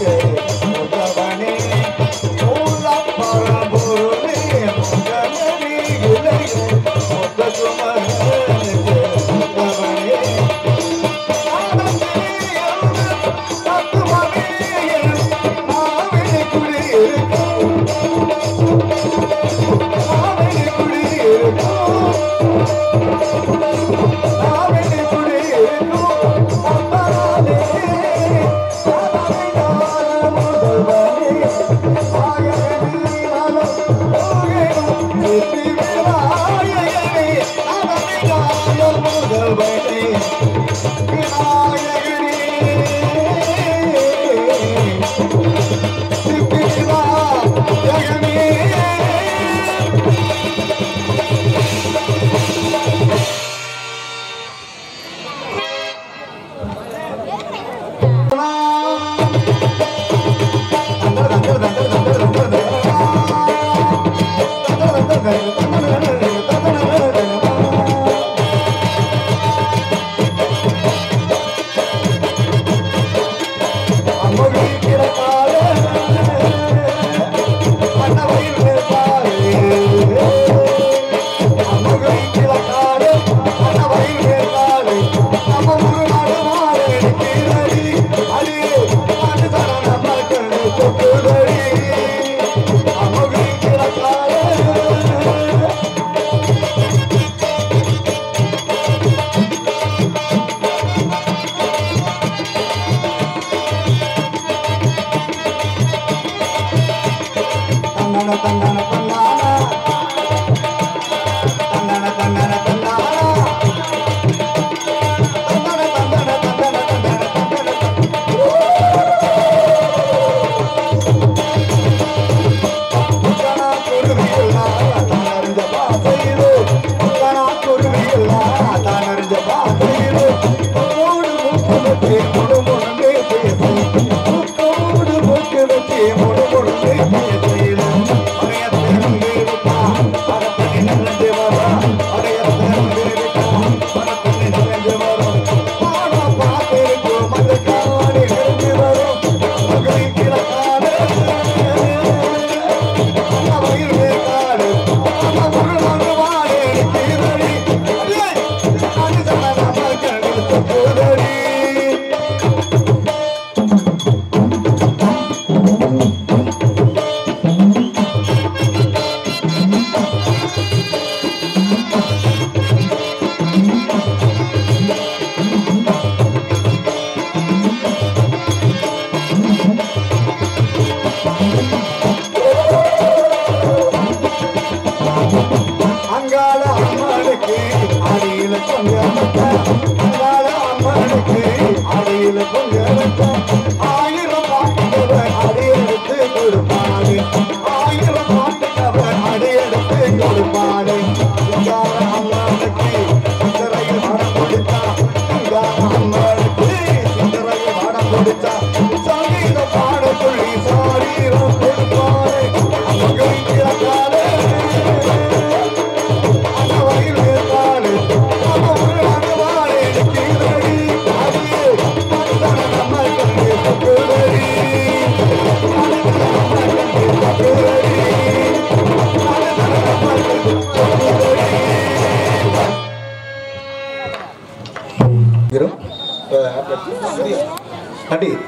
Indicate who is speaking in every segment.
Speaker 1: தன்னன தன்னன தன்னானா தன்னன தன்னன தன்னானா தன்னன தன்னன தன்னன தன்னன தன்னன கனா குருவியெல்லாம் தானறிஞ்ச பாசையிலோ கனா குருவியெல்லாம் தானறிஞ்ச பாசையிலோ மூடு மூக்கு வச்சு முடு முடுமே பேசு மூக்கோடு மூக்கு வச்சு முடு முடுமே பேசையிலோ அடைய திறந்து இருக்கா பரப்படி நின்று வரா அடைய திறந்து இருக்கா பரப்படி நின்று வரும் பாடா பாத்திருக்கும் மது காணி நெருங்கி வரும் மகளை கிழக்காடு அங்காள அம்மனுக்கு அடியில கொஞ்ச அங்காள அம்மனுக்கு அடியில கொஞ்ச ஆயிரம் பாட்டுக்கவர் அடியெடுத்து கொடுப்பாடு ஆயிரம் பாட்டுக்கவர் அடியெடுத்து கொடுப்பாடு அங்காள அம்மனுக்கு சிந்தரையில் மனம் கொடுத்தா அங்காள அம்மனுக்கு சிந்தரையில் மனம் கொடுத்தா சங்கீத பாட சொல்லி சாரீரம் கொடுப்பாரு மகளின் கிழக்காலே அடி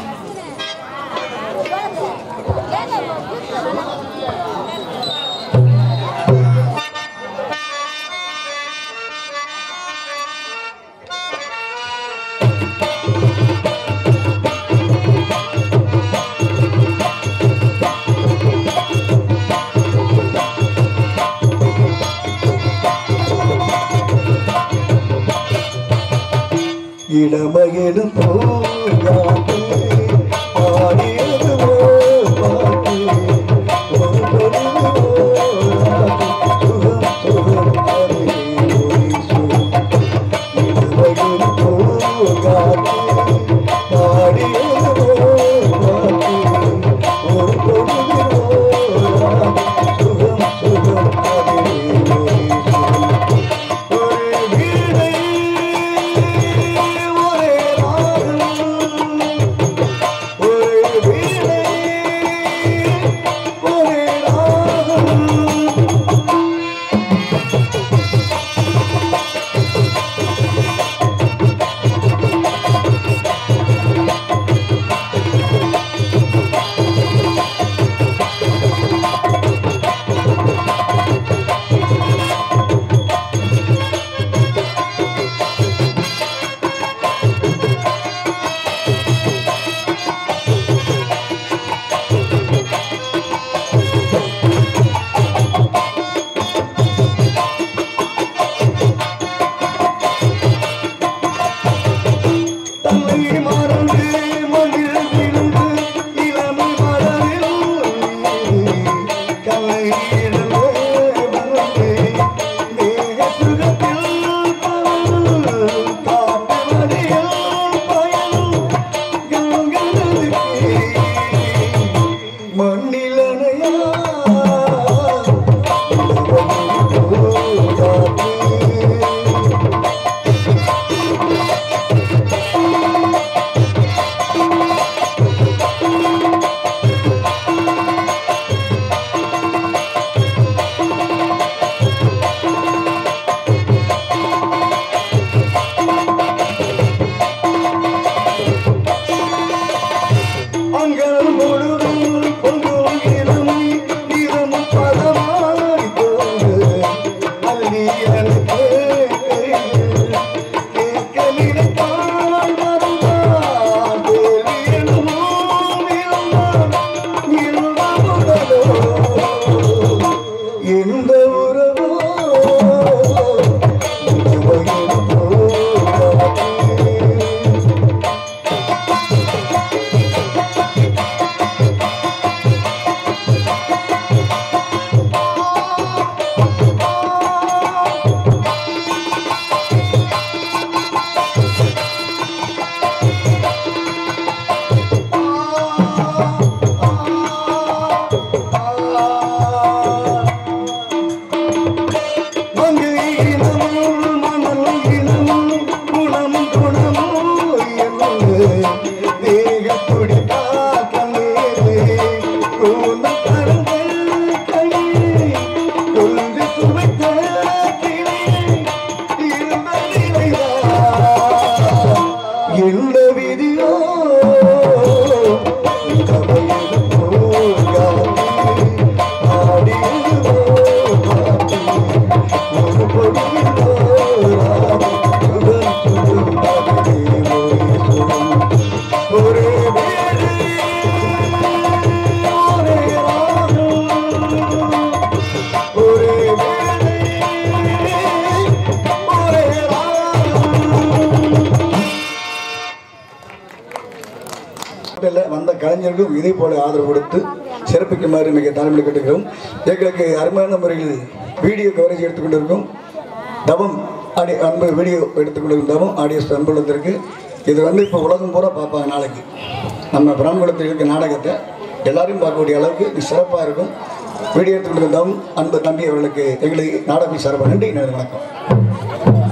Speaker 1: இடமகிடும் பூங்காற்று பாடியது ஓர் பாட்டு ஒரு பொழுது ஓர் சுகம் சுகம் அருகே ஒளி சுகம் இடமகிடும் பூங்காற்று பாடியது ஓர் பாட்டு ஒரு பொழுது ஓர் சுகம் சுகம் அருகே ஒளி சுகம் ஒரு வீணை ஒரே ராகம் இந்த விதியோ கதையில் போகாது ஆடியது போகாது ஒரு பொழுது போராது சுகம் சுகம் அதே ஒரு சுகம் ஒரே வீடு ஒரே ராகம் ஒரே வேளை ஒரே ராகம் இல்ல, வந்த கலைஞர்களும் இதே போல ஆதரவு கொடுத்து சிறப்பிக்குமாறு மிக தலைமையில் கேட்டுக்கிறோம் எங்களுக்கு அருமையான முறையில் வீடியோ கவரேஜ் எடுத்துக்கொண்டிருக்கும் தவம் ஆடி அன்பு வீடியோ எடுத்துக்கொண்டிருக்கும் தவம் ஆடியோ அன்புலத்திற்கு இது வந்து இப்போ உலகம் பூரா பார்ப்பாங்க நாளைக்கு நம்ம பிராமணத்தில் இருக்க நாடகத்தை எல்லாரையும் பார்க்கக்கூடிய அளவுக்கு இது சிறப்பாக இருக்கும் வீடியோ எடுத்துக்கொண்டிருக்கும் தவம் அன்பு தம்பி அவர்களுக்கு எங்களுக்கு நாடகம் சார்பாக நன்றி நன்றி வணக்கம்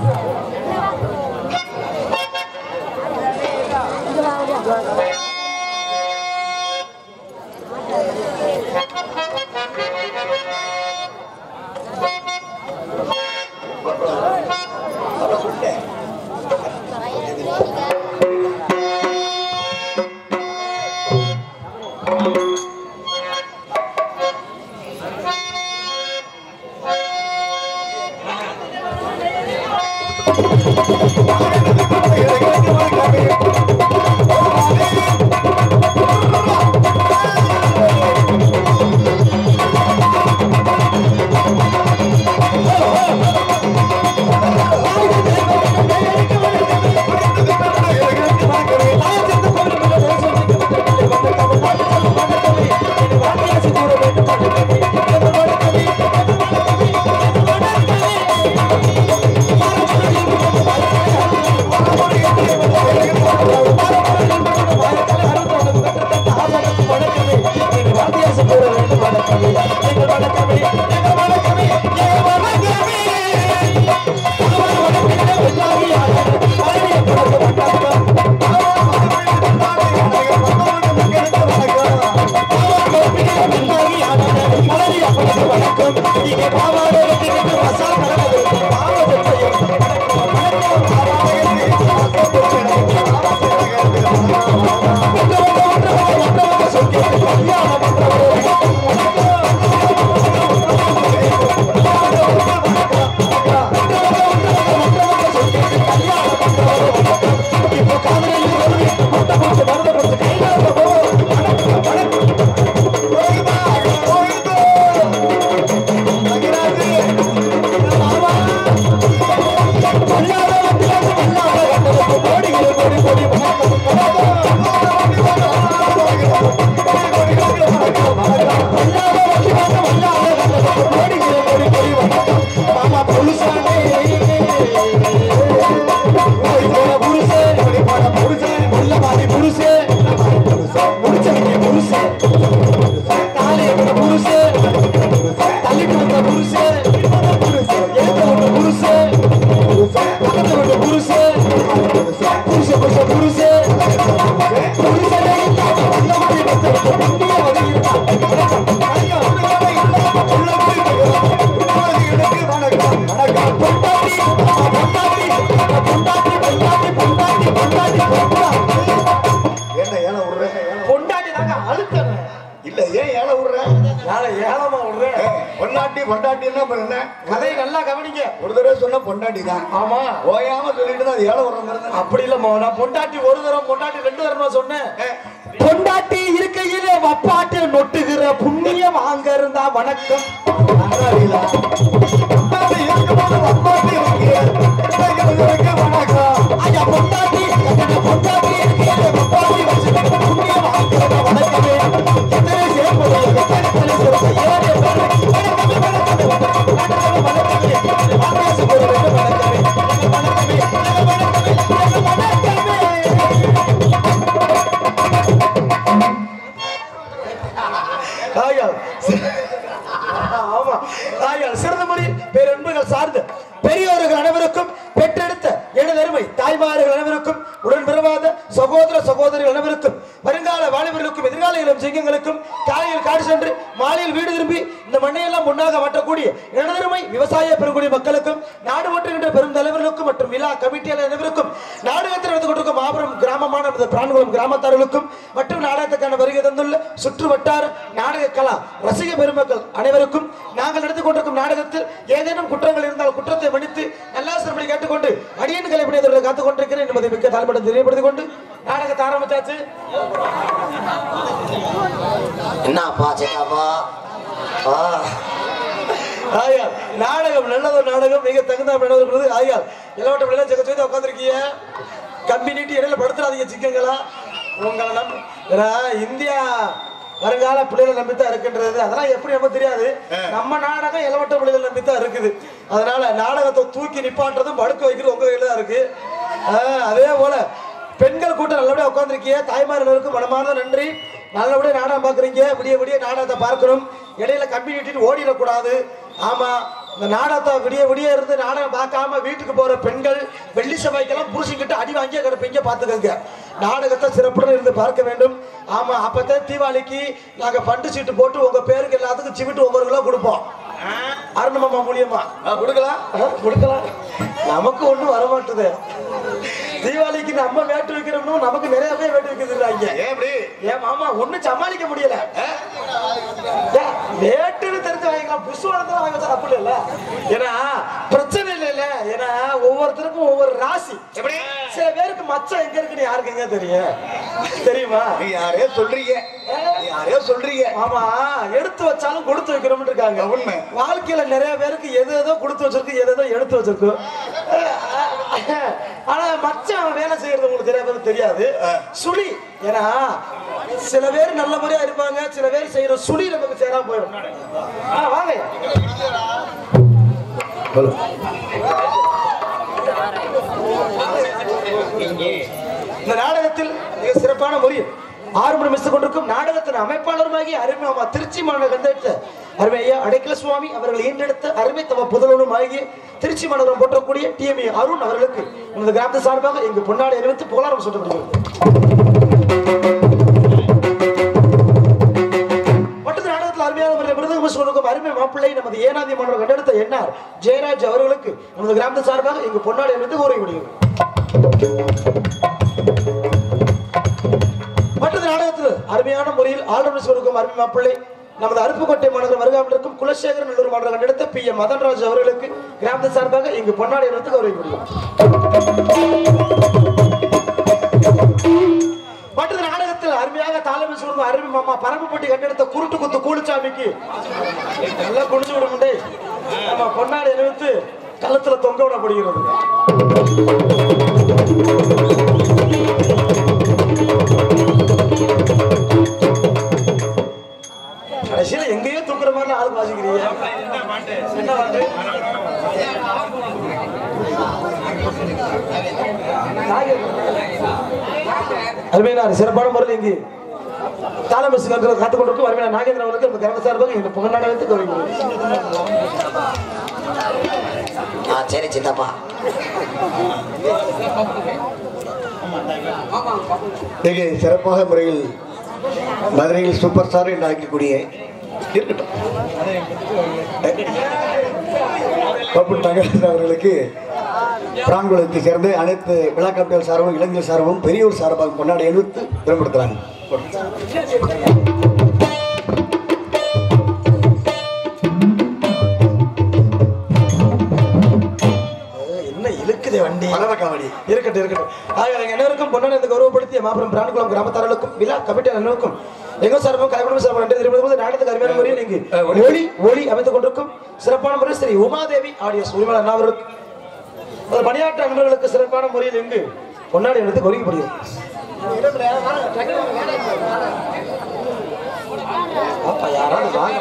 Speaker 1: என்ன ஏன விடுற
Speaker 2: பொண்டாட்டி தாங்க அழுத்தணும்
Speaker 1: இல்ல ஏன் ஏன விடுற
Speaker 2: நாளை ஏழமா விடுறேன்
Speaker 1: ஏய், பொண்டாட்டி பொண்டாட்டி என்ன பண்ண
Speaker 2: கதையை நல்லா கவனிங்க
Speaker 1: ஒரு தடவை சொன்ன பொண்டாட்டி தான்
Speaker 2: ஆமா
Speaker 1: ஓயாம சொல்லிட்டு தான் அது ஏழை வர்ற மாதிரி தான்
Speaker 2: அப்படி இல்லம்மா நான் பொண்டாட்டி ஒரு தரம் பொண்டாட்டி ரெண்டு தரம் சொன்னேன் பொண்டாட்டி இருக்கையிலே வப்பாட்டு நொட்டுகிற புண்ணியம் அங்க இருந்தா வணக்கம்
Speaker 1: நன்றாடிலா. பொண்டாட்டி இருக்கும்போது வப்பாட்டி இருக்கு. இளைஞர்களுக்கு வணக்கம்.
Speaker 2: ஐயா பொண்டாட்டி கட்டின பொண்டாட்டி இருக்கையிலே வப்பாட்டி வச்சுக்கிற புண்ணியம் அங்க இருந்தா வணக்கமே எத்தனை சேர்ப்பு எத்தனை தலை சேர்ப்பு ஏழு பேரு வணக்கமே வணக்கமே வணக்கமே வணக்கமே வணக்கமே வாரியாசு போட வேண்டும் வணக்கமே வணக்கமே வணக்கமே வணக்கமே ஆயால் ஆமா ஆயால் சிறந்த மொழி பேரன்புகள் சார்ந்து பெரியோர்கள் அனைவருக்கும் பெற்றெடுத்த எனது அருமை தாய்மார்கள் அனைவருக்கும் உடன் பிறவாத சகோதர சகோதரிகள் அனைவருக்கும் வருங்கால வாலிபர்களுக்கும் எதிர்கால இளம் சிங்கங்களுக்கும் காலையில் காடு சென்று மாலையில் வீடு திரும்பி இந்த மண்ணையெல்லாம் முன்னாக மாற்றக்கூடிய எனது அருமை விவசாய பெருங்குடி மக்களுக்கும் நாடு ஓட்டுகின்ற பெரும் தலைவர்களுக்கும் மற்றும் விழா கமிட்டியாளர் அனைவருக்கும் நாடகத்தில் நடந்து கொண்டிருக்கும் மாபெரும் கிராம உற்சாகமான நமது பிரான்குளம் கிராமத்தார்களுக்கும் மற்றும் நாடகத்துக்கான வருகை தந்துள்ள சுற்று வட்டார நாடக கலா ரசிக பெருமக்கள் அனைவருக்கும் நாங்கள் நடத்தி கொண்டிருக்கும் நாடகத்தில் ஏதேனும் குற்றங்கள் இருந்தால் குற்றத்தை மன்னித்து நல்லாசிரமணி கேட்டுக்கொண்டு அடியன் கலைப்பணியதோடு காத்துக் கொண்டிருக்கிறேன் என்பதை மிக்க தாழ்மையுடன் தெரியப்படுத்திக் கொண்டு நாடகத்தை ஆரம்பிச்சாச்சு
Speaker 3: என்னப்பா சின்னப்பா ஆ
Speaker 2: ஆயா நாடகம் நல்லதொரு நாடகம் மிக தகுந்த நடக்கிறது ஆயா இளவட்ட பிள்ளை செக்க செய்து உட்காந்துருக்கீங்க கம்பி நீட்டி இடையில படுத்துறாதீங்க சிக்கங்களா உங்களை நம்பி ஏன்னா இந்தியா வருங்கால பிள்ளைகளை நம்பித்தான் இருக்கின்றது அதெல்லாம் எப்படி நமக்கு தெரியாது நம்ம நாடகம் இளவட்ட பிள்ளைகள் நம்பித்தான் இருக்குது அதனால நாடகத்தை தூக்கி நிப்பாட்டுறதும் படுக்க வைக்கிறது உங்க கையில தான் இருக்கு ஆஹ், அதே போல பெண்கள் கூட்டம் நல்லபடியா உட்காந்துருக்கீங்க தாய்மார்களுக்கு மனமார்ந்த நன்றி நல்லபடியா நாடகம் பாக்குறீங்க விடிய விடிய நாடகத்தை பார்க்கணும் இடையில கம்பி நீட்டிட்டு ஓடிடக்கூடாது ஆமா இந்த நாடகத்தை விடிய விடிய இருந்து நாடகம் பார்க்காம வீட்டுக்கு போற பெண்கள் வெள்ளி செவ்வாய்க்கெல்லாம் புருஷன்கிட்ட அடி வாங்கியே கிடப்பீங்க பாத்துக்கோங்க நாடகத்தை சிறப்புடன் இருந்து பார்க்க வேண்டும் ஆமா அப்பதான் தீபாவளிக்கு நாங்க பண்டு சீட்டு போட்டு உங்க பேருக்கு எல்லாத்துக்கும் சிவிட்டு ஒவ்வொரு கிலோ கொடுப்போம் அருணமாமா மூலியமா கொடுக்கலாம் கொடுக்கலாம் நமக்கு ஒண்ணும் வர மாட்டுது தீபாவளிக்கு நம்ம வேட்டு வைக்கிறோம்னு நமக்கு நிறைய பேர் வேட்டு வைக்கிறாங்க
Speaker 1: ஏன் அப்படி
Speaker 2: ஏன் மாமா ஒண்ணும் சமாளிக்க முடியல ஏன், வேட்டுன்னு தெரிஞ்சு வாங்கிக்கலாம் புஷ் வளர்த்து வாங்கி வச்சா தப்பு இல்ல ஏன்னா பிரச்சனை இல்ல இல்ல ஏன்னா ஒவ்வொருத்தருக்கும் ஒவ்வொரு ராசி
Speaker 1: எப்படி
Speaker 2: சில பேருக்கு மச்சம் எங்க இருக்குன்னு யாருக்கு எங்க தெரியும் தெரியுமா
Speaker 1: நீ யாரையோ சொல்றீங்க நீ யாரையோ சொல்றீங்க
Speaker 2: ஆமா எடுத்து வச்சாலும் கொடுத்து வைக்கிறோம்னு இருக்காங்க
Speaker 1: உண்மை.
Speaker 2: வாழ்க்கையில நிறைய பேருக்கு எது ஏதோ கொடுத்து வச்சிருக்கு எது ஏதோ எடுத்து வச்சிருக்கு ஆனா மச்சான் வேலை செய்யறது உங்களுக்கு நிறைய பேருக்கு தெரியாது சுழி ஏன்னா சில பேர் நல்ல முறையா இருப்பாங்க சில பேர் செய்யற சுழி நமக்கு சேராம போயிடும் ஆ, வாங்க இந்த நாடகத்தில் மிக சிறப்பான முறையில் ஆறு மணி மிஸ் கொண்டிருக்கும் நாடகத்தின் அமைப்பாளருமாகி அருமை அம்மா திருச்சி மாநகர் கண்டெடுத்த அருமை ஐயா அடைக்கல சுவாமி அவர்கள் ஈண்டெடுத்த அருமை தவ புதல்வனும் ஆகிய திருச்சி மாநகரம் போற்றக்கூடிய டிஎம்ஏ அருண் அவர்களுக்கு இந்த கிராமத்து சார்பாக இங்கு பொன்னாடை அறிவித்து புகழாரம் சொல்லப்படுகிறது மற்றது நாடகத்தில் அருமையான முறையில் விருது மிஸ் கொடுக்கும் அருமை மாப்பிள்ளை நமது ஏனாதி மாணவர் கண்டெடுத்த என்ஆர் ஜெயராஜ் அவர்களுக்கு நமது கிராமத்து சார்பாக இங்கு பொன்னாடை அறிவித்து கூறப்படுகிறது மற்றது நாடகத்தில் அருமையான முறையில் ஆளுநர் கொடுக்கும் அருமை மாப்பிள்ளை நமது அருப்புக்கோட்டை மாநகர் வருகாமல் இருக்கும் குலசேகரன் நல்லூர் மாநகர் கண்டெடுத்த பி எம் மதன்ராஜ் அவர்களுக்கு கிராமத்து சார்பாக இங்கு பொன்னாடை அறிவித்து கௌரவிக்கப்படுகிறது மற்றது நாடகத்தில் அருமையாக தாளம் சொல்லுங்க அருமை மாமா பரம்பப்பட்டி கண்டெடுத்த குருட்டு குத்து கூலிச்சாமிக்கு நல்லா குடிச்சு விட முடியே நம்ம பொன்னாடி அணிவித்து கள்ளத்துல தொங்க விடப்படுகிறது கடைசியில எங்கேயோ தூக்குற மாதிரி ஆள் வாசிக்கிறீங்க என்ன பாட்டு அருமையான சிறப்பான முறையில் இங்கு தாளமிஸ் காத்து கொண்டிருக்கும் அருமையான நாகேந்திரன் அவர்களுக்கு நம்ம கிராம சார்பாக இந்த புகழ்நாடகத்தை கௌரவிக்கிறோம்
Speaker 3: ஆ சரி சித்தப்பா
Speaker 1: மிக சிறப்பாக முறையில் மதுரையில் சூப்பர் ஸ்டார் என்று அழைக்கக்கூடிய இருக்கட்டும் பப்பு தங்கராஜ் அவர்களுக்கு பிரான்குளத்தை சேர்ந்து அனைத்து விழா கமிட்டிகள் சார்பும் இளைஞர் சார்பும் பெரியோர் சார்பாக கொண்டாடி எழுத்து பெரும்படுத்துறாங்க
Speaker 2: என்ன இழுக்குதே வண்டி
Speaker 1: மலர காவடி
Speaker 2: இருக்கட்டும் இருக்கட்டும் ஆக எங்க அனைவருக்கும் பொன்னான இந்த கௌரவப்படுத்திய மாபெரும் பிரான்குளம் கிராமத்தார்களுக்கும் விழா கமிட்டி அனைவருக்கும் எங்க சார்பும் கலைக்குழு சார்பும் நன்றி தெரிவிப்பது நாடகத்துக்கு அருமையான முறையில் இங்கு ஒளி ஒளி அமைத்துக் கொண்டிருக்கும் சிறப்பான முறையில் ஸ்ரீ உமாதேவி ஆடியஸ் உரிமையாளர் அண்ணாவர்களுக்கு அது பணியாற்ற அன்பர்களுக்கு சிறப்பான முறையில் இங்கு பொன்னாடி எடுத்து கௌரவிக்கப்படுகிறது அப்பா யாராவது வாங்க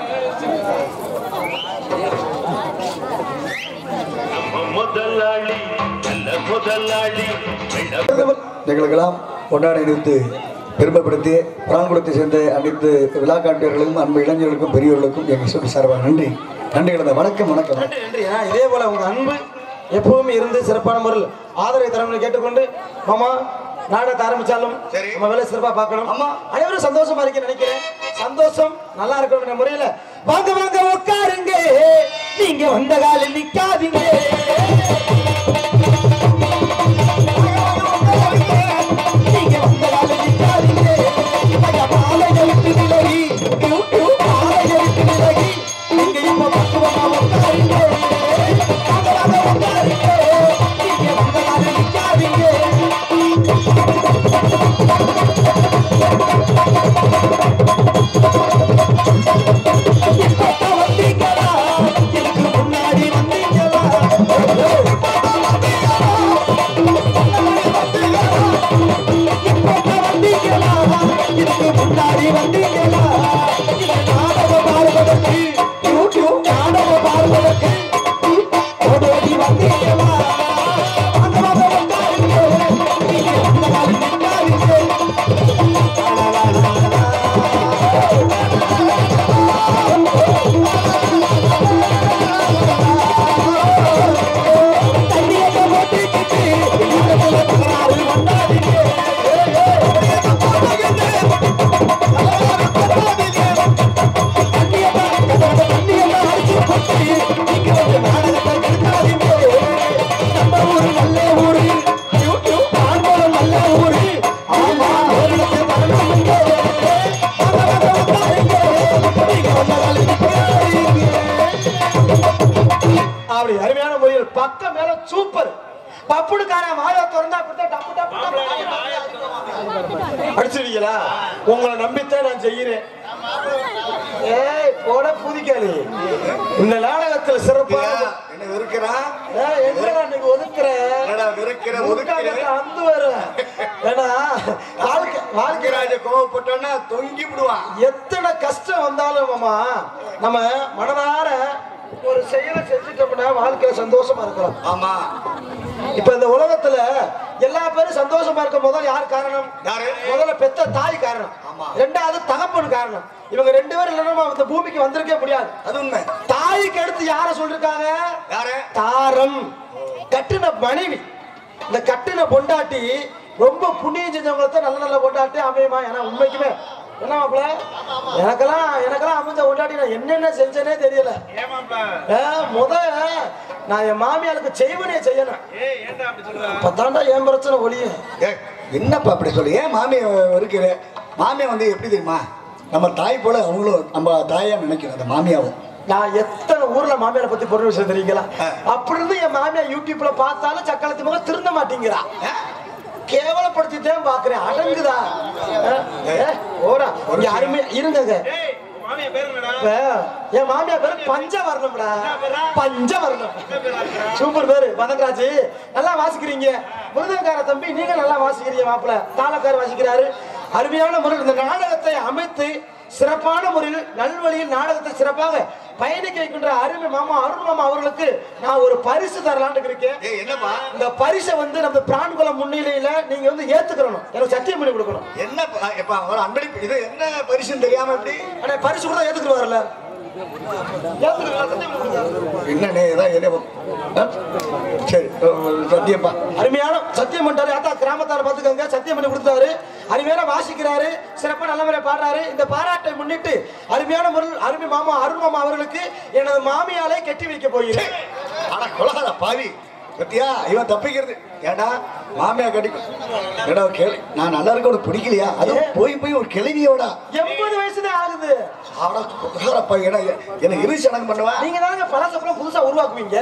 Speaker 4: முதலாளி நல்ல முதலாளி வெள்ள
Speaker 1: எங்களுக்கெல்லாம் கொண்டாடி எடுத்து பெருமைப்படுத்தி பிராங்குளத்தை சேர்ந்த அனைத்து விழா காட்டியவர்களுக்கும் அன்பு இளைஞர்களுக்கும் பெரியவர்களுக்கும் எங்கள் சொல்லி சார்பாக நன்றி நன்றி கிடந்த வணக்கம் வணக்கம்
Speaker 2: நன்றி நன்றி ஆ, இதே போல உங்க அன்பு எப்பவுமே இருந்து சிறப்பான முறையில் ஆதரவை தரணும் கேட்டுக்கொண்டு மாமா நாடகத்தை ஆரம்பிச்சாலும்
Speaker 1: சரி.
Speaker 2: நம்ம வேலை சிறப்பா பார்க்கணும்
Speaker 1: ஆமா.
Speaker 2: அனைவரும் சந்தோஷமா இருக்க நினைக்கிறேன் சந்தோஷம் நல்லா இருக்கணும் முறையில வாங்க வாங்க உட்காருங்க நீங்க வந்த காலில் நிக்காதீங்க வாங்க, வாங்க, உட்காருங்க. நீங்க பப்புனுக்காரன் வாயை திறந்தா அப்படித்தான் டப்பு டப்பு டப்பு அடிச்சிருக்கீங்களா உங்களை நம்பித்தான் நான் செய்கிறேன் ஏய் போட புதிக்காளி இந்த நாடகத்துல சிறப்பான
Speaker 1: என்ன வெறுக்கிறான்
Speaker 2: ஏய், எங்கடா நீங்க ஒதுக்குற
Speaker 1: என்னடா வெறுக்கிற ஒதுக்கிற
Speaker 2: முக்கால் அந்து வர ஏன்னா வாழ்க்கை வாழ்க்கை
Speaker 1: வாழ்க்கைராஜ கோவப்பட்டோன்னா தொங்கி விடுவான்
Speaker 2: எத்தனை கஷ்டம் வந்தாலும் மாமா நம்ம மனதார ஒரு செயலை செஞ்சுட்டோம்னா வாழ்க்கையில சந்தோஷமா இருக்கிறோம்
Speaker 1: ஆமா
Speaker 2: இப்ப இந்த உலகத்துல எல்லா பேரும் சந்தோஷமா இருக்க முதல் யார் காரணம்
Speaker 1: யாரு?
Speaker 2: முதல்ல பெத்த தாய் காரணம்
Speaker 1: ஆமா.
Speaker 2: ரெண்டாவது தகப்பன் காரணம் இவங்க ரெண்டு பேரும் இல்லைன்னா நம்ம இந்த பூமிக்கு வந்திருக்கே முடியாது
Speaker 1: அது உண்மை
Speaker 2: தாய்க்கு அடுத்து யார சொல்லிருக்காங்க
Speaker 1: யாரு
Speaker 2: தாரம் கட்டுன மனைவி இந்த கட்டுன பொண்டாட்டி ரொம்ப புண்ணியம் செஞ்சவங்களை தான் நல்ல நல்ல பொண்டாட்டி அமையுமா ஏன்னா உண்மைக்குமே என்ன மாப்பிள எனக்கெல்லாம் எனக்கெல்லாம் அமைஞ்ச பொண்டாட்டி நான் என்னென்ன செஞ்சேனே தெரியல ஆ, முத நான் என் மாமியாருக்கு செய்வனே செய்யணும் பத்தாண்டா என் பிரச்சனை ஒளிய
Speaker 1: ஏய், என்னப்பா அப்படி சொல்லி ஏன் மாமியை வெறுக்கிற மாமியை வந்து எப்படி தெரியுமா நம்ம தாய் போல அவங்களும் நம்ம தாயா நினைக்கிறோம் அந்த மாமியாவும்
Speaker 2: நான் எத்தனை ஊர்ல மாமியாரை பத்தி பொருள் விஷயம் தெரியுங்களா அப்படி இருந்து என் மாமியார் யூடியூப்ல பார்த்தாலும் சக்களத்தி முகம் திருந்த மாட்டேங்கிறா கேவலப்படுத்திட்டேன் பாக்குறேன் அடங்குதா அஹ், ஏய், ஓடா இங்க அருமையா இருங்க இப்ப என் மாமியார் பேரு பஞ்சவர்ணம்டா பஞ்சவர்ணம் சூப்பர் பேரு பதன்ராஜ் நல்லா வாசிக்கிறீங்க மிருதங்கார தம்பி நீங்க நல்லா வாசிக்கிறீங்க மாப்பிள தாளக்கார வாசிக்கிறாரு அருமையான முறையில் இந்த நாடகத்தை அமைத்து சிறப்பான முறையில் நல்வழியில் நாடகத்தை சிறப்பாக பயணிக்க வைக்கின்ற அருமை மாமா அருண் மாமா அவர்களுக்கு நான் ஒரு பரிசு தரலான்னு இருக்கேன்
Speaker 1: ஏய் என்னப்பா
Speaker 2: இந்த பரிசை வந்து நம்ம பிரான்குளம் முன்னிலையில நீங்க வந்து ஏத்துக்கணும் எனக்கு சத்தியம் பண்ணி கொடுக்கணும்
Speaker 1: என்ன எப்பா ஒரு அன்பளிப்பு இது என்ன பரிசுன்னு தெரியாம எப்படி
Speaker 2: ஆனா பரிசு கூட ஏத்துக்குவார்ல ஏத்துக்குவார் சத்தியம் பண்ணி கொடுக்கணும்.
Speaker 1: என்னண்ணே இதான் என்ன ஆ? சரி அஹ், சத்தியப்பா
Speaker 2: அருமையான சத்தியம் பண்ணிட்டாரு அதான் கிராமத்தார பாத்துக்கோங்க சத்தியம் பண்ணி கொடுத்தாரு அருமையான வாசிக்கிறாரு சிறப்பா நல்ல முறையை பாடுறாரு இந்த பாராட்டை முன்னிட்டு அருமையான முறையில் அருமை மாமா அருண் மாமா அவர்களுக்கு எனது மாமியாலே கட்டி வைக்க போகிறேன்
Speaker 1: ஆனா கொலகார பாவி பத்தியா இவன் தப்பிக்கிறது ஏடா மாமியா கட்டி ஏடா கேளு நான் நல்லா இருக்க உனக்கு பிடிக்கலையா அதுவும் போய் போய் ஒரு கிளவியோடா
Speaker 2: எண்பது வயசுதான் ஆகுது
Speaker 1: ஆடா கொலகாரப்பா ஏன்னா என்ன இரு சடங்கு பண்ணுவா
Speaker 2: நீங்க தாங்க பழசப்பெல்லாம் புதுசா உருவாக்குவீங்க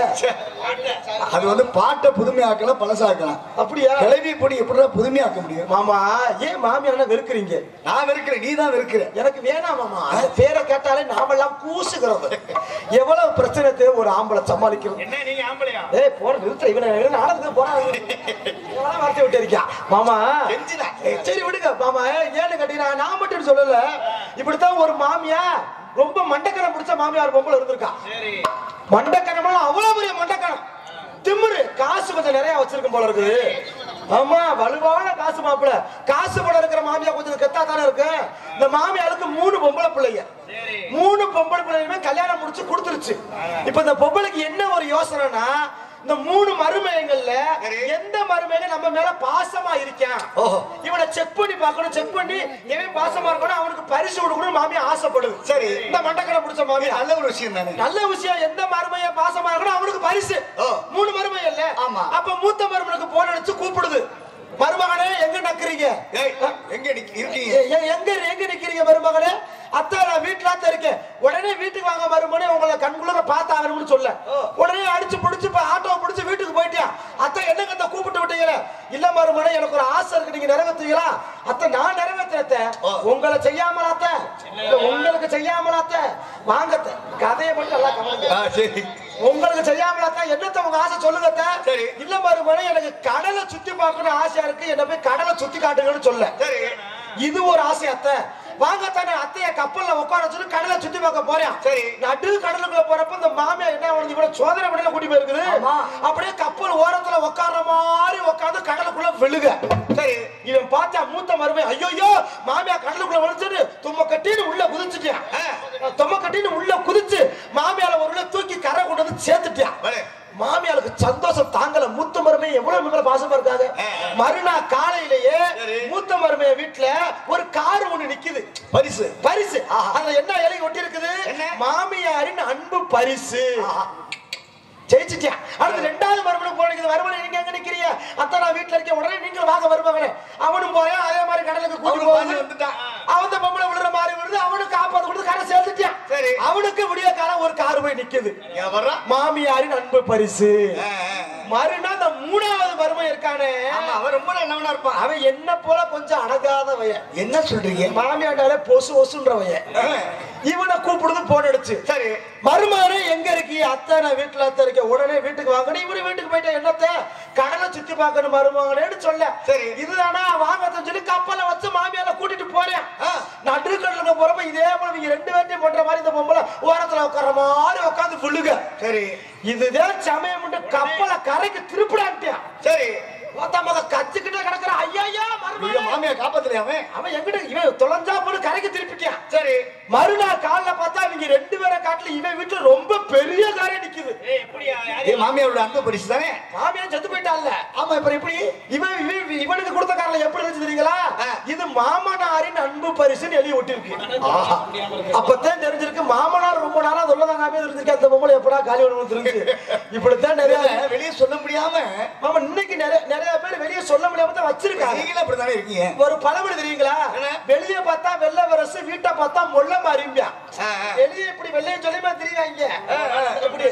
Speaker 1: அது வந்து பாட்டை புதுமையாக்கலாம் பழசாக்கலாம்
Speaker 2: அப்படியா
Speaker 1: கிளவி பொடி எப்படிடா புதுமையாக்க முடியும்
Speaker 2: மாமா ஏன் மாமியார் வெறுக்கிறீங்க
Speaker 1: நான் வெறுக்கிறேன் நீ தான் வெறுக்கிற
Speaker 2: எனக்கு வேணாம் மாமா அந்த பேரை கேட்டாலே நாமெல்லாம் கூசுகிறது எவ்வளவு பிரச்சனை தேவை ஒரு ஆம்பளை சமாளிக்கிறது
Speaker 4: என்ன நீங்க ஆம்பளையா
Speaker 2: ஏய் போற நிறுத்த இவனை இவனை நாடகத்துக்கு போறாங்க இவனெல்லாம் வார்த்தை விட்டு இருக்கியா மாமா
Speaker 1: கெஞ்சினா.
Speaker 2: ஏய், சரி விடுங்க மாமா ஏன்னு கேட்டீங்கன்னா நான் மட்டும் சொல்லல இப்படித்தான் ஒரு மாமியா ரொம்ப மண்டக்கணம் பிடிச்ச மாமியார் பொம்பளை இருந்திருக்கா
Speaker 4: சரி
Speaker 2: மண்டக்கணம் அவ்வளவு பெரிய மண்டக்கணம் திமிரு காசு கொஞ்சம் நிறைய வச்சிருக்கும் போல இருக்குது ஆமா வலுவான காசு மாப்பிள காசு படம் இருக்கிற மாமியா கொஞ்சம் கெத்தா தானே இருக்கு இந்த மாமியாருக்கு மூணு பொம்பளை பிள்ளைங்க மூணு பொம்பளை பிள்ளைங்களுமே கல்யாணம் முடிச்சு கொடுத்துருச்சு இப்ப இந்த பொம்பளைக்கு என்ன ஒரு யோசனைனா இந்த மூணு மருமகங்கள்ல எந்த மருமக நம்ம மேல பாசமா இருக்கான்
Speaker 1: ஓஹோ.
Speaker 2: இவனை செக் பண்ணி பார்க்கணும் செக் பண்ணி எவன் பாசமா இருக்கணும் அவனுக்கு பரிசு கொடுக்கணும் மாமியா ஆசைப்படுது
Speaker 1: சரி.
Speaker 2: இந்த மண்டக்கடை பிடிச்ச மாமியா
Speaker 1: நல்ல ஒரு விஷயம் தானே
Speaker 2: நல்ல விஷயம் எந்த மருமைய பாசமா இருக்கணும் அவனுக்கு பரிசு
Speaker 1: ஓ.
Speaker 2: மூணு மருமை இல்ல
Speaker 1: ஆமா.
Speaker 2: அப்ப மூத்த மருமனுக்கு போன் அடிச்சு கூப்பிடுது மருமகனே எங்க நக்குறீங்க
Speaker 1: ஏய் எங்க நிக்க- இருக்கீங்க
Speaker 2: எ- எ- எங்க எங்க நிக்கிறீங்க மருமகனே அத்தா நான் வீட்டுல தான் இருக்கேன் உடனே வீட்டுக்கு வாங்க மருமனே உங்களை கண்குள்ள பார்த்தாகணும்னு சொல்ல உடனே அடிச்சு பிடிச்சு இப்ப ஆட்டோ பிடிச்சு வீட்டுக்கு போயிட்டியா அத்தை என்னங்க அத்தை கூப்பிட்டு விட்டீங்களே இல்ல மருமனே எனக்கு ஒரு ஆசை இருக்கு நீங்க நிறைவேற்றுவீங்களா அத்தை நான் நிறைவேற்றேன்
Speaker 1: ஓ.
Speaker 2: உங்களை செய்யாமலாத்த இல்ல உங்களுக்கு செய்யாமலாத்த வாங்க அத்தை. கதையை மட்டும் நல்லா கவனிங்க
Speaker 1: ஆ சரி
Speaker 2: உங்களுக்கு செய்யாமலாத்தா என்னத்த உங்க ஆசை சொல்லுங்க அத்தை.
Speaker 1: சரி.
Speaker 2: இல்ல மறுமணி எனக்கு கடலை சுத்தி பார்க்கணும் ஆசையா இருக்கு என்ன போய் கடலை சுத்தி காட்டுங்கன்னு சொல்ல
Speaker 1: சரி
Speaker 2: இது ஒரு ஆசை அத்தை வாங்க தானே அத்தைய கப்பல்ல உட்கார சொல்லி கடலை சுத்தி பார்க்க போறேன்
Speaker 1: சரி.
Speaker 2: நடு கடலுக்குள்ள போறப்ப இந்த மாமியா என்ன உனக்கு இவ்வளவு சோதனை பண்ணல கூட்டி போயிருக்குது
Speaker 1: ஆமா.
Speaker 2: அப்படியே கப்பல் ஓரத்துல உட்கார்ற மாதிரி உட்கார்ந்து கடலுக்குள்ள விழுக
Speaker 1: சரி
Speaker 2: இவன் பார்த்தா மூத்த மருமை ஐயோ மாமியா கடலுக்குள்ள விழுந்துட்டு தும்ம கட்டின்னு உள்ள குதிச்சுட்டான் தும்ம கட்டின்னு உள்ள குதிச்சு மாமியால ஒரு உள்ள தூக்கி கரை கொண்டு வந்து சேர்த்துட்டான்
Speaker 1: வரே.
Speaker 2: மாமியாளுக்கு சந்தோஷம் தாங்கல மூத்த மருமை எவ்வளவு மிக பாசமா இருக்காங்க மறுநாள் காலையிலேயே
Speaker 1: சரி.
Speaker 2: மூத்த மருமைய வீட்டுல ஒரு கார் ஒண்ணு நிக்குது
Speaker 1: பரிசு
Speaker 2: பரிசு அதுல என்ன எழுதி ஒட்டி இருக்குது
Speaker 1: என்ன?
Speaker 2: மாமியாரின் அன்பு பரிசு ஜெயிச்சிட்டியா அடுத்து ரெண்டாவது மறுபடியும் போனீங்க மறுபடியும் நீங்க எங்க நிக்கிறீங்க அத்தை நான் வீட்டுல இருக்கேன் உடனே நீங்க வாங்க வருவாங்களே அவனும் போறேன் அதே மாதிரி கடலுக்கு கூட்டி
Speaker 1: அவனும் பாஞ்சு
Speaker 2: போகுது
Speaker 1: வந்துட்டான்.
Speaker 2: அவன் பொம்பளை விழுற மாதிரி விழுது அவனுக்கு காப்பாத்து கொடுத்து கரை சேர்த்துட்டான்
Speaker 1: சரி.
Speaker 2: அவனுக்கு விடிய காலம் ஒரு கார் போய் நிக்குது
Speaker 1: ஏன் வர்றா
Speaker 2: மாமியாரின் அன்பு பரிசு
Speaker 1: ஆ, ஆ, ஆ.
Speaker 2: மறுநாள் அந்த மூணாவது மருமகன் இருக்கானே
Speaker 1: ஆமா அவன் ரொம்ப நல்லவனா இருப்பான்
Speaker 2: அவன் என்ன போல கொஞ்சம் அடங்காதவைய
Speaker 1: என்ன சொல்றீங்க
Speaker 2: மாமியாண்டாலே பொசு பொசுன்றவைய இவனை கூப்பிடுது போன் அடிச்சு
Speaker 1: சரி
Speaker 2: மருமகனே எங்க இருக்கு அத்தை நான் வீட்டுல அத்தை இருக்கேன் உடனே வீட்டுக்கு வாங்கணும் இவரு வீட்டுக்கு போயிட்டா என்னத்த கடலை சுத்தி பார்க்கணும் மருமகனேன்னு சொல்ல
Speaker 1: சரி.
Speaker 2: இதுதானா வாங்கன்னு சொல்லி கப்பலை வச்சு மாமியால கூட்டிட்டு போறேன் நடுக்கடலுக்கு போறப்ப இதே போல நீங்க ரெண்டு பேர்ட்டையும் பண்ற மாதிரி இந்த பொம்பளை ஓரத்துல உட்கார்ற மாதிரி உட்காந்து புள்ளுங்க
Speaker 1: சரி
Speaker 2: இதுதான் சமயம் கப்பலை கரைக்கு திருப்பிடான்ட்டியா
Speaker 1: சரி
Speaker 2: பார்த்தா மக கத்துக்கிட்டே கிடக்குற ஐயா ஐயா
Speaker 1: நீங்க
Speaker 2: மருமகனே
Speaker 1: மாமியா காப்பாத்தலையா அவன்
Speaker 2: அவன் எங்கிட்ட இவன் தொலைஞ்சா போல கரைக்கு திருப்பிட்டியான்
Speaker 1: சரி
Speaker 2: மறுநாள் காலைல பார்த்தா இவங்க ரெண்டு பேரை காட்டுல இவன் வீட்டுல ரொம்ப பெரிய காரியம் நிக்குது
Speaker 1: இது மாமியாரோட அன்பு பரிசு தானே
Speaker 2: மாமியார் செத்து போயிட்டான்ல
Speaker 1: ஆமா இப்ப எப்படி
Speaker 2: இவன் இவன் இவனுக்கு கொடுத்த காரில் எப்படி இருந்துச்சு தெரியுங்களா இது மாமனாரின் அன்பு பரிசுன்னு எழுதி ஒட்டிருக்கு
Speaker 1: ஆஹா
Speaker 2: அப்பதான் தெரிஞ்சிருக்கு மாமனார் ரொம்ப நாளா சொல்லதாங்க இருந்திருக்கு அந்த பொம்பளை எப்படா காலி ஒன்று தெரிஞ்சு இப்படித்தான் நிறைய
Speaker 1: இதை வெளியே சொல்ல முடியாம
Speaker 2: மாமா இன்னைக்கு நிறைய நிறைய பேர் வெளியே சொல்ல முடியாம தான் வச்சிருக்காங்க
Speaker 1: நீங்களும் அப்படித்தானே இருக்கீங்க
Speaker 2: ஒரு பழமொழி தெரியுங்களா
Speaker 1: என்ன?
Speaker 2: வெளிய பார்த்தா வெள்ளை வரசு வீட்டை பார்த்தா முள்ள மாறிம்பியா
Speaker 1: ஆ, ஆ.
Speaker 2: வெளிய இப்படி வெள்ளைய சொல்லிமா தெரியுவாங்க இப்படி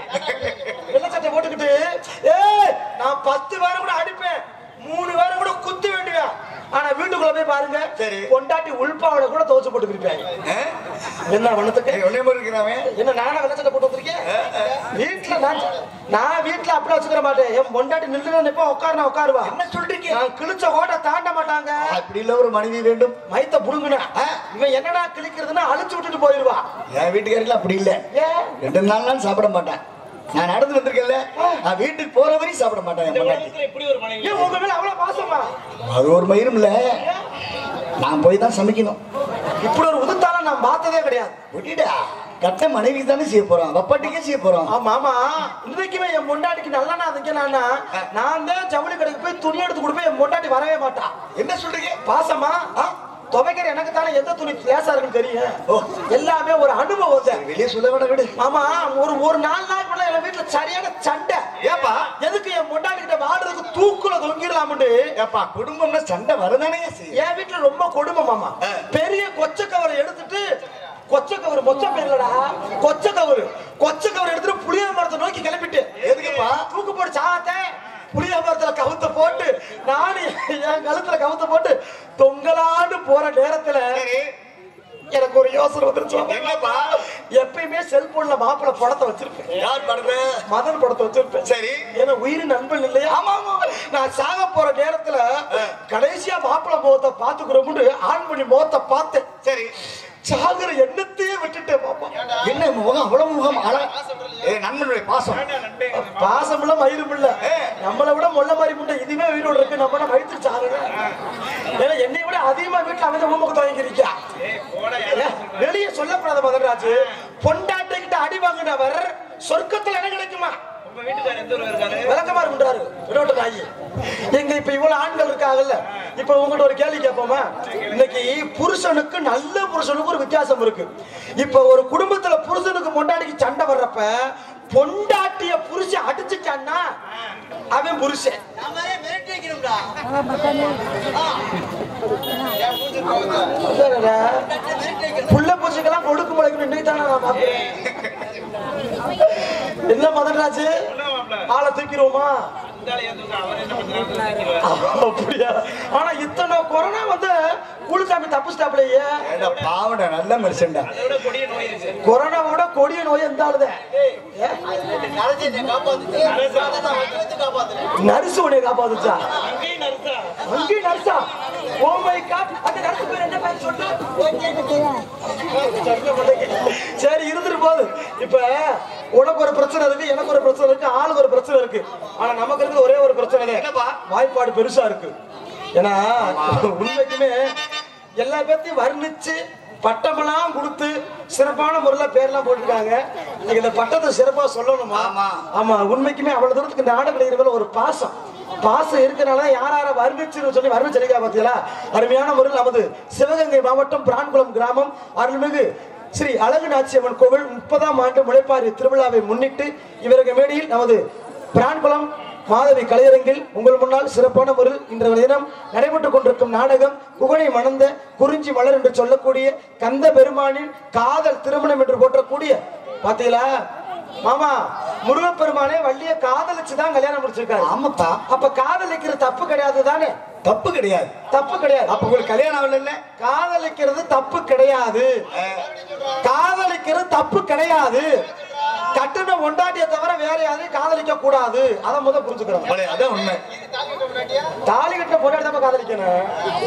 Speaker 2: வெள்ளை சட்டை போட்டுக்கிட்டு ஏய் நான் பத்து பேரை கூட அடிப்பேன் மூணு பேரை கூட குத்தி வேண்டுவேன் ஆனா வீட்டுக்குள்ள போய் பாருங்க
Speaker 1: சரி.
Speaker 2: கொண்டாட்டி உள்பாவடை கூட துவச்சு போட்டுக்கிருப்பாங்க
Speaker 1: ஆ?
Speaker 2: என்ன வண்ணத்துக்கு
Speaker 1: ஏய், ஒண்ணே மாதிரி இருக்கிறான்
Speaker 2: என்ன நானா வெள்ளை சட்டை போட்டு வந்திருக்கேன் வீட்டுல நான் நான் வீட்டுல அப்படி வச்சுக்கிற மாட்டேன் என் பொண்டாட்டி நின்று நிப்பா உட்காருனா உட்காருவா
Speaker 1: என்ன சொல்றீங்க
Speaker 2: நான் கிழிச்ச கோட்டை தாண்ட மாட்டாங்க
Speaker 1: அப்படி இல்ல ஒரு மனைவி வேண்டும்
Speaker 2: மைத்த புடுங்குனா இவன் என்னடா கிழிக்கிறதுன்னா அழிச்சு விட்டுட்டு போயிருவா
Speaker 1: என் வீட்டுக்காரில அப்படி இல்ல
Speaker 2: ஏன்
Speaker 1: ரெண்டு நாள் நாள் சாப்பிட மாட்டேன் நான் நடந்து வந்திருக்கேன்ல நான் வீட்டுக்கு போற வரையும் சாப்பிட மாட்டேன் என் பொண்டாட்டி
Speaker 2: ஏன் உங்க மேல அவ்வளவு பாசமா
Speaker 1: அது ஒரு மயிரும் இல்ல நான் போய் தான் சமைக்கணும்
Speaker 2: இப்படி ஒரு உதுத்தால நான் பார்த்ததே கிடையாது
Speaker 1: விட்டுடா கட்ட மனைவி தானே செய்ய போறோம் வப்பாட்டிக்கே செய்ய போறோம்
Speaker 2: ஆமா ஆமா இன்னைக்குமே என் பொண்டாட்டிக்கு நல்லா நான் அதுக்கு நானா நான் தான் ஜவுளி கடைக்கு போய் துணி எடுத்து கொடுப்பேன் என் பொண்டாட்டி வரவே மாட்டா
Speaker 1: என்ன சொல்றீங்க
Speaker 2: பாசமா துவைக்கிற எனக்கு தானே எந்த துணி லேசா இருக்குன்னு தெரியும்
Speaker 1: ஓ.
Speaker 2: எல்லாமே ஒரு அனுபவம் தான்
Speaker 1: வெளியே சொல்ல வேண்டாம் விடு
Speaker 2: ஆமா ஒரு ஒரு நாலு நாள் கூட என் வீட்டுல சரியான சண்டை
Speaker 1: ஏப்பா
Speaker 2: எதுக்கு என் பொண்டாட்டி கிட்ட வாடுறதுக்கு தூக்குல தொங்கிடலாம்னு
Speaker 1: ஏப்பா குடும்பம்னா சண்டை வரதானே செய்யும்
Speaker 2: என் வீட்டுல ரொம்ப கொடுமை மாமா பெரிய கொச்ச கவரை எடுத்துட்டு கொச்ச கவர் மொச்ச பேர்லடா கொச்ச கவர் கொச்ச கவர் எடுத்துட்டு புளிய மரத்தை நோக்கி கிளம்பிட்டு
Speaker 1: எதுக்குப்பா?
Speaker 2: தூக்கு போட்டு சாத்தே புளிய மரத்துல கவுத்த போட்டு நானு என் கழுத்துல கவுத்த போட்டு தொங்கலாண்டு போற நேரத்துல எனக்கு ஒரு யோசனை வந்துருச்சு
Speaker 1: என்னப்பா?
Speaker 2: எப்பயுமே செல்போன்ல மாப்பிள்ளை படத்தை வச்சிருப்பேன்
Speaker 1: யார் படுறது
Speaker 2: மதன் படத்தை வச்சிருப்பேன்
Speaker 1: சரி
Speaker 2: ஏன்னா உயிர் நண்பன் இல்லையா ஆமா ஆமா நான் சாக போற நேரத்துல கடைசியா மாப்பிள்ளை முகத்தை பாத்துக்கிறோம்னு ஆன் பண்ணி முகத்தை பார்த்தேன்
Speaker 1: சரி
Speaker 2: சாகுற எண்ணத்தையே விட்டுட்டேன் பாப்பா
Speaker 1: என்ன முகம் அவ்வளவு முகம் அழ ஏ நண்பனுடைய பாசம்
Speaker 2: பாசம் இல்ல மயிரும் இல்ல நம்மளை விட மொல்ல மாதிரி முட்டை இதுவே உயிரோடு இருக்கு நம்ம வயிற்று சாகுறேன் ஏன்னா என்னை விட அதிகமா வீட்டுல அவன் முகத்தை வாங்கிருக்கா வெளியே சொல்லப்படாத மதன்ராஜ் பொண்டாட்டிக்கிட்ட அடி வாங்கினவர் சொர்க்கத்துல இடம் கிடைக்குமா விளக்கமா இருக்குன்றாரு வினோட்ட நாயி எங்க இப்ப இவ்வளவு ஆண்கள் இருக்காங்கல்ல இப்ப உங்ககிட்ட ஒரு கேள்வி கேட்போமா இன்னைக்கு புருஷனுக்கு நல்ல புருஷனுக்கு ஒரு வித்தியாசம் இருக்கு இப்ப ஒரு குடும்பத்துல புருஷனுக்கு பொண்டாட்டிக்கு சண்டை வர்றப்ப பொண்டாட்டிய புருஷன் அடிச்சுட்டான்னா அவன் புருஷன் அதானடா. புள்ள பூச்சிக்கெல்லாம் கொடுக்கு முளைக்கணும் இன்னைக்கு தானே நான் பார்த்தேன் என்ன மதன்ராஜு ஆளை தூக்கிடுவோமா அப்படியா ஆனா இத்தனை கொரோனா வந்து குளிச்சாமி தப்புச்சிட்டாப்லையே
Speaker 1: ஏண்டா பாவடா நல்ல மனுஷன்டா
Speaker 2: கொரோனாவை விட கொடிய நோய் எந்த ஆளுதே நர்ஸ் உன்னை காப்பாத்துச்சா அங்கேயும் நர்ஸா ஓ மை காட் அந்த நர்ஸ் பேர் என்ன பேர் சொல்லு சரி இருந்துட்டு போகுது இப்ப உனக்கு ஒரு பிரச்சனை இருக்கு எனக்கு ஒரு பிரச்சனை இருக்கு ஆளுக்கு ஒரு பிரச்சனை இருக்கு ஆனா நமக்கு இருக்கிற ஒரே ஒரு பிரச்சனை தான். வாய்ப்பாடு பெருசா இருக்கு ஏன்னா உண்மைக்குமே எல்லா பேர்த்தையும் வர்ணிச்சு பட்டமெல்லாம் கொடுத்து சிறப்பான முறையில பேர்லாம் போட்டிருக்காங்க இன்னைக்கு இந்த பட்டத்தை சிறப்பா சொல்லணுமா
Speaker 1: ஆமா.
Speaker 2: ஆமா உண்மைக்குமே அவ்வளவு தூரத்துக்கு இந்த ஆடப்பிள்ளை மேல ஒரு பாசம் பாசம் இருக்கனால யார் யார வர்ணிச்சுன்னு சொல்லி வர்ணிச்சிருக்கா பாத்தீங்களா அருமையான முறையில் நமது சிவகங்கை மாவட்டம் பிரான்குளம் கிராமம் அருள்மிகு ஸ்ரீ அழகு நாச்சியம்மன் கோவில் முப்பதாம் ஆண்டு முளைப்பாரி திருவிழாவை முன்னிட்டு இவருக்கு மேடையில் நமது பிரான்குளம் மாதவி கலையரங்கில் உங்கள் முன்னால் சிறப்பான முறையில் இன்றைய தினம் நடைபெற்றுக் கொண்டிருக்கும் நாடகம் குகனை மணந்த குறிஞ்சி மலர் என்று சொல்லக்கூடிய கந்த பெருமானின் காதல் திருமணம் என்று போற்றக்கூடிய பாத்தீங்களா மாமா முருகப்பெருமானே வள்ளிய காதலிச்சு தான் கல்யாணம் முடிச்சிருக்காரு
Speaker 1: ஆமாப்பா
Speaker 2: அப்ப காதலிக்கிறது தப்பு கிடையாது தானே
Speaker 1: தப்பு கிடையாது
Speaker 2: தப்பு கிடையாது
Speaker 1: அப்ப உங்களுக்கு கல்யாணம் ஆகல இல்ல
Speaker 2: காதலிக்கிறது தப்பு கிடையாது காதலிக்கிறது தப்பு கிடையாது கட்டுன ஒண்டாட்டிய தவிர வேற யாரையும் காதலிக்க கூடாது அதை முத புரிஞ்சுக்கிறோம்
Speaker 1: அதான் உண்மை
Speaker 2: தாலி கட்ட பொண்டாட்டி தான் காதலிக்கணும்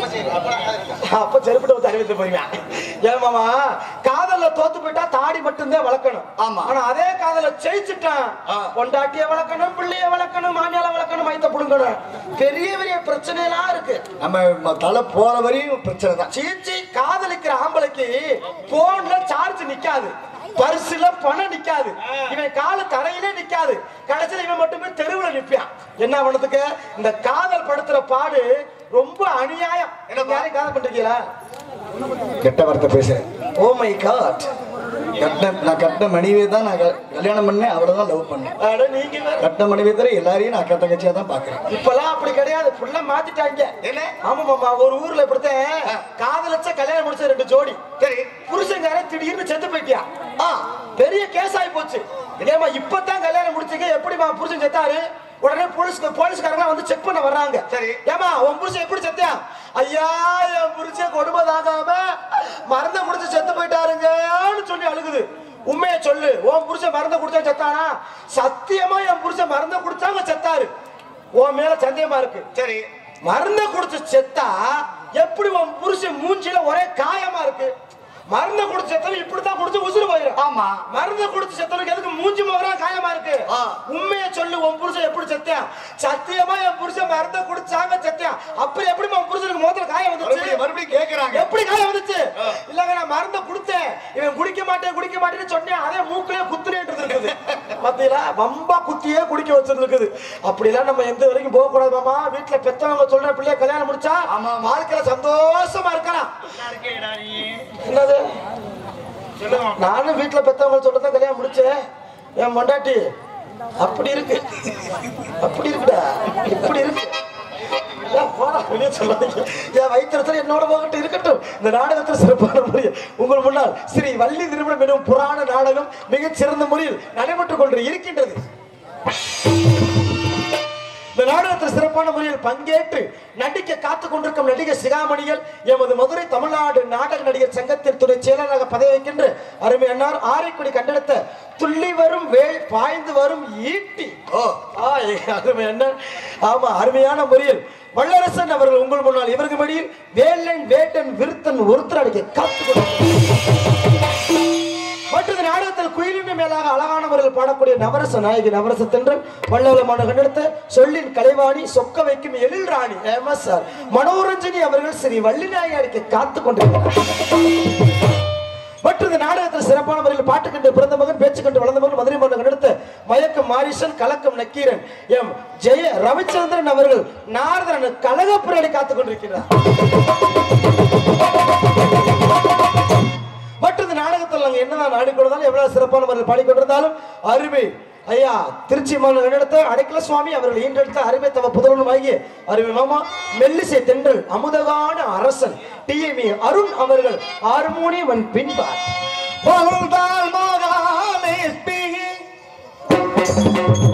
Speaker 2: அப்ப செருப்பிட்டு வந்து அறிவித்து போயிருவேன் ஏன் மாமா காதல்ல தோத்து போயிட்டா தாடி மட்டும்தான் வளர்க்கணும்
Speaker 1: ஆமா.
Speaker 2: ஆனா அதே காதல ஜெயிச்சுட்டான்
Speaker 1: ஆ.
Speaker 2: பொண்டாட்டிய வளர்க்கணும் பிள்ளைய வளர்க்கணும் மாமியால வளர்க்கணும் மைத்த புடுங்கணும் பெரிய பெரிய பிரச்சனை எல்லாம் இருக்கு
Speaker 1: நம்ம ம- தலை போற வரையும் பிரச்சனை தான்
Speaker 2: சீச்சி காதலிக்கிற ஆம்பளைக்கு போன்ல சார்ஜ் நிக்காது பரிசுல பணம் நிக்காது இவன் கால தரையிலே நிக்காது கடைசியில இவன் மட்டுமே தெருவுல நிப்பான் என்ன பண்ணதுக்கு இந்த காதல் படுத்துற பாடு ரொம்ப அநியாயம் நீங்க யாரையும் காதல் பண்றீங்களா
Speaker 1: கெட்ட வார்த்தை பேசுறேன்
Speaker 2: ஓ மை காட்
Speaker 1: கட்டின நான் கட்டின மனைவியை தான் நான் க- கல்யாணம் பண்ணேன் அவளை தான் லவ் பண்ணேன்
Speaker 2: அட நீங்க வேற.
Speaker 1: கட்டின மனைவி தவிர எல்லாரையும் நான் அக்கா தங்கச்சியா தான் பாக்குறேன்
Speaker 2: இப்பெல்லாம் அப்படி கிடையாது ஃபுல்லா மாத்திட்டாங்க
Speaker 1: என்ன?
Speaker 2: ஆமா மாமா ஒரு ஊர்ல இப்படித்தான் காதலிச்ச கல்யாணம் முடிச்ச ரெண்டு ஜோடி
Speaker 1: சரி
Speaker 2: புருஷங்காரன் திடீர்னு செத்து போயிட்டியா ஆ பெரிய கேஸ் ஆகி போச்சு ஏமா இப்பதான் கல்யாணம் முடிச்சீங்க எப்படிமா புருஷன் செத்தாரு உடனே போலீஸ் போலீஸ்காரங்க வந்து செக் பண்ண வர்றாங்க
Speaker 1: சரி.
Speaker 2: ஏமா உன் புருஷன் எப்படி செத்தியா ஐயா என் புருஷன் கொடுமை தாங்காம மருந்த குடிச்சு செத்து போயிட்டாருங்கன்னு சொல்லி அழுகுது உண்மையை சொல்லு உன் புருஷன் மருந்த குடிச்சா செத்தானா சத்தியமா என் புருஷன் மருந்த குடிச்சாங்க செத்தாரு உன் மேல சந்தேகமா இருக்கு
Speaker 1: சரி
Speaker 2: மருந்த குடிச்சு செத்தா எப்படி உன் புருஷன் மூஞ்சில ஒரே காயமா இருக்கு மருந்த குடிச்சு செத்தவன் இப்படித்தான் குடிச்சு உசுறு போயிடும்
Speaker 1: ஆமா.
Speaker 2: மருந்த குடிச்சு செத்தவனுக்கு எதுக்கு மூஞ்சி முகரா காயமா இருக்கு
Speaker 1: ஆ.
Speaker 2: உண்மையை சொல்லு உன் புருஷன் எப்படி செத்தியான் சத்தியமா என் புருஷன் மருந்த குடிச்சாங்க செத்தியான் அப்புறம் எப்படி உன் புருஷனுக்கு முகத்துல காயம் வந்துச்சு
Speaker 1: மறுபடியும் மறுபடியும் கேக்குறாங்க
Speaker 2: எப்படி காயம் வந்துச்சு இல்லங்க நான் மருந்த குடுத்தேன் இவன் குடிக்க மாட்டேன் குடிக்க மாட்டேன்னு சொன்னேன் அதே மூக்கிலே குத்துனேட்டு இருக்குது பாத்தீங்களா வம்பா குத்தியே குடிக்க வச்சிருக்குது அப்படிலாம் நம்ம எந்த வரைக்கும் போக கூடாது மாமா வீட்டுல பெத்தவங்க சொல்ற பிள்ளைய கல்யாணம் முடிச்சா வாழ்க்கையில சந்தோஷமா இருக்கலாம் என்னது நானும் வீட்டுல பெத்தவங்க சொல்றத கல்யாணம் முடிச்சேன் என் மொண்டாட்டி அப்படி இருக்கு அப்படி இருக்குடா இப்படி இருக்கு ஏன் போடா, வெளியே சொல்லாதீங்க. என் வயிற்றுல என்னோட போகட்டும் இருக்கட்டும் இந்த நாடகத்தில் சிறப்பான முறையில் உங்கள் முன்னால் ஸ்ரீ வள்ளி திருமணம் எனும் புராண நாடகம் மிகச் சிறந்த முறையில் நடைபெற்றுக் கொண்டு இருக்கின்றது இந்த நாடகத்தில் சிறப்பான முறையில் பங்கேற்று நடிக்க காத்துக் கொண்டிருக்கும் நடிகர் சிகாமணிகள் எமது மதுரை தமிழ்நாடு நாடக நடிகர் சங்கத்தின் துணை செயலராக பதவி வைக்கின்ற அருமை அன்னார் ஆரைக்குடி கண்டெடுத்த துள்ளி வரும் வேல் பாய்ந்து வரும் ஈட்டி ஓ ஆ எங்க அருமை அண்ணன் ஆமா அருமையான முறையில் வல்லரசன் அவர்கள் உங்கள் முன்னால் இவருக்கு மடியில் வேலன் வேட்டன் விருத்தன் ஒருத்தர் அடிக்க காத்துக் கொண்டிருக்கிறார் மற்றது நாடகத்தில் குயிலின் மேலாக அழகான முறையில் பாடக்கூடிய நவரச நாயகி நவரச தென்றல் வல்லவலமான கண்டெடுத்த சொல்லின் கலைவாணி சொக்க வைக்கும் எழில் ராணி ஏமஸ் சார் மனோரஞ்சனி அவர்கள் ஸ்ரீ வள்ளி நாயகி காத்துக் கொண்டிருக்கிறார் மற்றது நாடகத்தில் சிறப்பான முறையில் பாட்டு கண்டு பிறந்த மகன் பேச்சு கண்டு வளர்ந்த மகன் மதுரை மன்னன் கண்டெடுத்த மயக்கம் மாரிசன் கலக்கம் நக்கீரன் எம் ஜெய ரவிச்சந்திரன் அவர்கள் நாரதரன் கழகப்புரடி காத்துக் கொண்டிருக்கிறார் மற்றது நாடகத்தில் நாங்கள் என்னதான் ஆடிக்கொண்டாலும் எவ்வளவு சிறப்பான முறையில் பாடிக்கொண்டிருந்தாலும் அருமை ஐயா திருச்சி மாநில நடத்த அடைக்கல சுவாமி அவர்கள் ஈன்றெடுத்த அருமை தவ புதல்வனும் ஆகிய அருமை மாமா மெல்லிசை தென்றல் அமுதகான அரசன் டிஎம்இ அருண் அவர்கள் ஹார்மோனியம் பின்பார்
Speaker 1: வாழ்ந்தால் மகாலட்சுமி